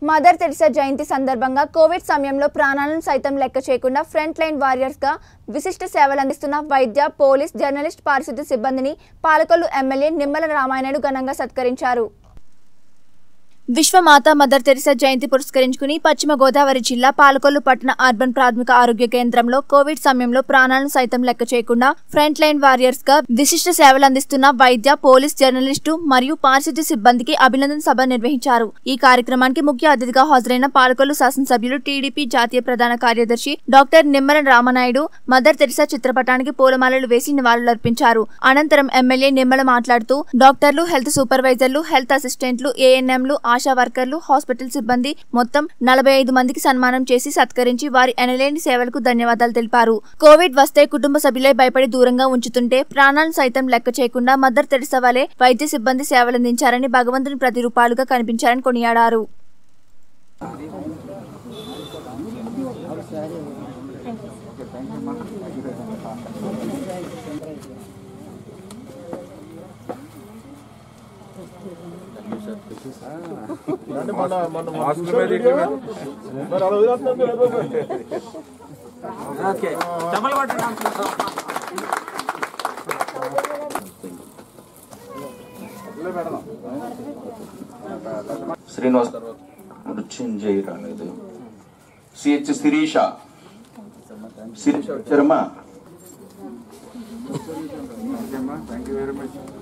mother Teresa జయంతి సందర్భంగా Covid సమయంలో ప్రాణాలను సైతం లెక్క చేయకుండా ఫ్రంట్ లైన్ వారియర్స్గా విశిష్ట సేవలు అందిస్తున్న వైద్య పోలీస్ జర్నలిస్ట్ పారిశుద్ధ్య సిబ్బందిని పాలకొల్లు ఎమ్మెల్యే నిమ్మల రామాయణుడు ఘనంగా సత్కరించారు విశ్వమాత మదర్ తెరిసా జయంతి పురస్కరించుకుని పశ్చిమ గోదావరి జిల్లా పాలకొల్లు పట్టణ అర్బన్ ప్రాథమిక ఆరోగ్య కేంద్రంలో కోవిడ్ సమయంలో ప్రాణాలను సైతం లెక్క చేయకుండా ఫ్రంట్ లైన్ వారియర్స్ గా విశిష్ట సేవలు అందిస్తున్న వైద్య పోలీస్ జర్నలిస్టు మరియు పారిశుద్ధ్య సిబ్బందికి అభినందన సభ నిర్వహించారు ఈ కార్యక్రమానికి ముఖ్య అతిథిగా హాజరైన పాలకొల్లు శాసనసభ్యులు టీడీపీ జాతీయ ప్రధాన కార్యదర్శి doctor Nimmala Ramanaidu Mother Teresa చిత్రపటానికి పూలమాలలు వేసి నివాళులర్పించారు అనంతరం ఎమ్మెల్యే నిమ్మల మాట్లాడుతూ డాక్టర్లు హెల్త్ సూపర్వైజర్లు హెల్త్ అసిస్టెంట్లు ఏఎన్ఎంలు ఆశా వర్కర్లు హాస్పిటల్ సిబ్బంది మొత్తం నలభై ఐదు మందికి సన్మానం చేసి సత్కరించి వారి ఎనలేని సేవలకు ధన్యవాదాలు తెలిపారు కోవిడ్ వస్తే కుటుంబ సభ్యులే భయపడి దూరంగా ఉంచుతుంటే ప్రాణాలను సైతం లెక్క చేయకుండా మదర్ తెరిసా వలె వైద్య సిబ్బంది సేవలందించారని భగవంతుని ప్రతిరూపాలుగా కనిపించారని కొనియాడారు శ్రీనివాస్ గారు మృత్యుంజయ్ రాలేదు CH Sirisha Sirisha Sharma thank you very much